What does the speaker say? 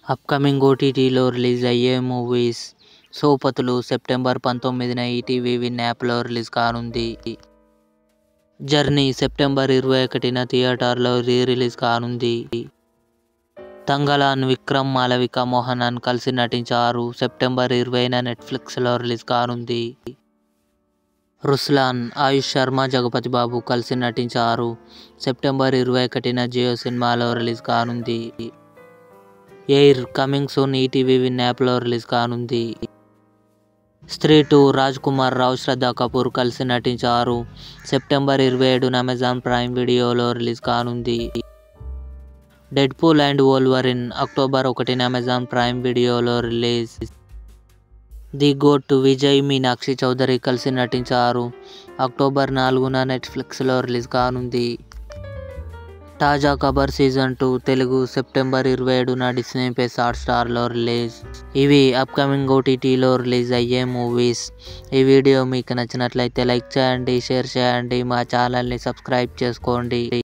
upcoming ఓటీటీలో release అయ్యే movies Sopathulu September పంతొమ్మిదిన ఈటీవీ విన్ యాప్లో రిలీజ్ కానుంది జర్నీ సెప్టెంబర్ ఇరవై ఒకటిన థియేటర్లో రీ రిలీజ్ కానుంది తంగలాన్ విక్రమ్ మాలవిక మోహనన్ కలిసి నటించారు సెప్టెంబర్ ఇరవైన నెట్ఫ్లిక్స్లో రిలీజ్ కానుంది రుస్లాన్ ఆయుష్ శర్మ జగపతి బాబు కలిసి నటించారు సెప్టెంబర్ ఇరవై ఒకటిన జియో సినిమాలో రిలీజ్ కానుంది air coming soon ETV win యాప్లో రిలీజ్ కానుంది స్త్రీ టూ రాజ్ కుమార్ రావు శ్రద్ధా కపూర్ కలిసి నటించారు సెప్టెంబర్ ఇరవై ఏడున అమెజాన్ ప్రైమ్ వీడియోలో రిలీజ్ కానుంది Deadpool and Wolverine October ఒకటిన అమెజాన్ ప్రైమ్ వీడియోలో release the GOAT Vijay Meenakshi Chaudhary కలిసి నటించారు అక్టోబర్ నాలుగున నెట్ఫ్లిక్స్లో రిలీజ్ కానుంది Taaza Khabar season two Telugu September ఇరవై ఏడున డిస్నీ ప్లస్ హాట్ స్టార్లో రిలీజ్ ఇవి అప్కమింగ్ ఓటీటీలో రిలీజ్ అయ్యే మూవీస్ ఈ వీడియో మీకు నచ్చినట్లయితే లైక్ చేయండి షేర్ చేయండి మా ఛానల్ని సబ్స్క్రైబ్ చేసుకోండి